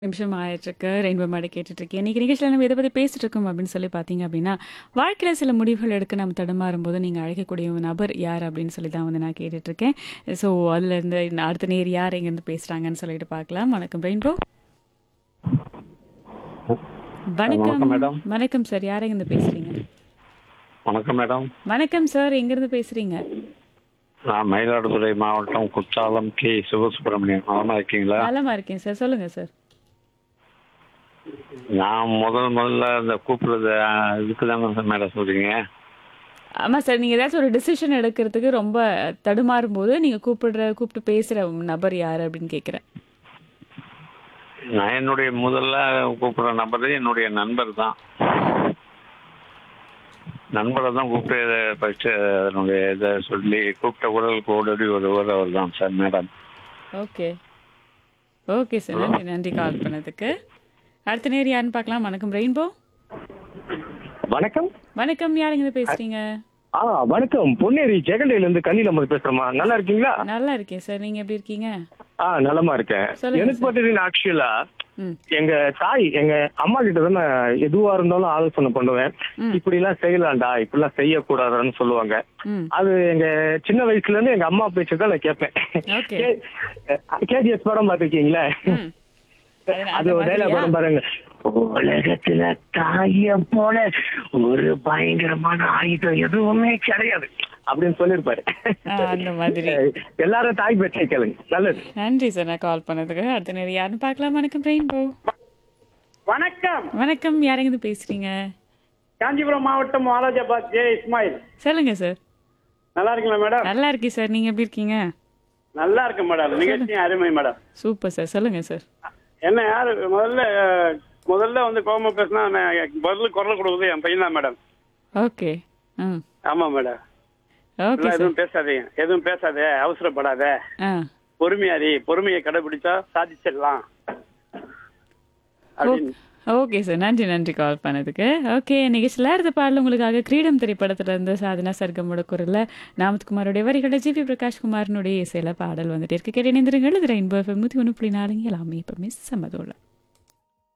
நிமிஷம் ஆயிட்டிருக்கு. ரெயின்போ மேடை கேட்டுட்ருக்கேன். இன்னைக்கு நிகழ்ச்சியில நம்ம எத பத்தி பேசிட்டு இருக்கோம் அப்படின்னு சொல்லி பார்த்தீங்க அப்படின்னா, வாழ்க்கையில சில முடிவுகள் எடுக்க நம்ம தடுமாறும்போது, நீங்க அழைக்கக்கூடிய ஒரு நபர் யார் அப்படின்னு சொல்லி தான் வந்து நான் கேட்டுட்ருக்கேன். ஸோ அதுலேருந்து அடுத்த நேர் யார் எங்கேருந்து பேசுறாங்கன்னு சொல்லிட்டு பார்க்கலாம். வணக்கம் ரெயின்போ. வணக்கம். வணக்கம் மேடம். வணக்கம் சார். யார் எங்கேருந்து பேசுறீங்க? வணக்கம் மேடம் வணக்கம் சார். எங்கேருந்து பேசுறீங்க? நான் மயிலாடுதுறை மாவட்டம் குற்றாலம் கே சிவசுப்பிரமணியம் நலமா இருக்கீங்களா நலமா இருக்கேன் சார். சொல்லுங்க சார். நான் முதல் முதல்ல இந்த கூப்பிடுறது அஹ், இதுக்கு தானே மேடம் சொல்றீங்க ஆமா சார். நீங்க ஏதாச்சும் ஒரு டிசிஷன் எடுக்கிறதுக்கு ரொம்ப தடுமாறும்போது, நீங்க கூப்பிடுற கூப்பிட்டு பேசுற நபர் யார் அப்படின்னு கேட்குறேன். நான் என்னுடைய முதல்ல கூப்பிடுற நபர் என்னுடைய நண்பர் தான் நண்பரை தான் கூப்பிட்டு ஃபர்ஸ்ட் அதனுடைய இதை சொல்லி கூப்பிட்ட குரலுக்கு ஓடோடி வருவர் அவர் தான் sir madam okay. Okay sir. நன்றி நன்றி கால் பண்ணதுக்கு. அடுத்த நேர் யாருன்னு பார்க்கலாம். வணக்கம் ரெயின்போ. வணக்கம் வணக்கம். யார் எங்கேருந்து பேசுறீங்க? ஆ வணக்கம் பொன்னேரி ஜெகண்டையில இருந்து கண்ணில நம்ம பேசுறோமா நல்லா இருக்கீங்களா நல்லா இருக்கேன் சார். நீங்க எப்படி இருக்கீங்க? ஆ நலமா இருக்கேன் சொல்லுங்க எனக்கு சார். பார்த்தீங்கன்னா ஆக்சுவலா ம். எங்க தாய் எங்க அம்மா கிட்ட தான் நான் எதுவா இருந்தாலும் ஆலோசனை பண்ணுவேன் ம். இப்படி எல்லாம் செய்யலாம்டா இப்படி எல்லாம் செய்யக்கூடாதுன்னு சொல்லுவாங்க ம். அது எங்க சின்ன வயசுல இருந்து எங்க அம்மா பேச்சு தான் நான் கேட்பேன் ஓகே. கேஜிஎஸ் படம் பார்த்திருக்கீங்களா ம். அது அது ஒரு டைலாக் மாதிரியா? படம் பாருங்க உலகத்துல தாய போல ஒரு பயங்கரமான ஆயுதம் எதுவுமே கிடையாது அப்படின்னு சொல்லிருப்பாரு ஆ, அந்த மாதிரி. எல்லாரும் தாய் பேச்சை கேளுங்க நல்லது நன்றி சார் நான் கால் பண்ணதுக்கு. அடுத்த நேர் யாருன்னு பார்க்கலாம். வணக்கம் ரெயின்போ. வணக்கம் வணக்கம். யார் எங்கேருந்து பேசுறீங்க? காஞ்சிபுரம் மாவட்டம் வாலாஜாபாத் ஜே இஸ்மாயில் சொல்லுங்க சார். நல்லா இருக்கீங்களா மேடம் நல்லா இருக்கேன் சார். நீங்க எப்படி இருக்கீங்க? நல்லா இருக்கு மேடம் நிகழ்ச்சியும் அருமை மேடம் சூப்பர் சார். சொல்லுங்க சார். என்ன யாரு முதல்ல அஹ், முதல்ல வந்து கோபமா பேசினா நான் பதில் குரல் கொடுக்குறது என் பையன் தான் மேடம் ஓகே. ம். ஆமா மேடம் ஓகே எல்லாம் சார். எதுவும் பேசாதீங்க எதுவும் பேசாதே அவசரப்படாத ஆ. பொறுமையாரி பொறுமையை கடைபிடிச்சா சாதிச்சிடலாம் அப்படின்னு ஓகே சார் நன்றி நன்றி கால் பண்ணதுக்கு ஓகே நிகழ்ச்சியில் அடுத்த பாடல் உங்களுக்காக கிரீடம் திரைப்படத்துல இருந்து சாதனா சர்க்கமோட குரல்ல நாமத்குமாரோடைய வரிகளை ஜிபி பிரகாஷ்குமாரனுடைய இசையில பாடல் வந்துட்டு இருக்கு கேட்டு இணைந்திருங்கள் இது ரெயின்போ எஃப்எம் நூற்றி ஒன்று புள்ளி நாலுங்க எல்லாமே இப்போ மிஸ் சம்மதோல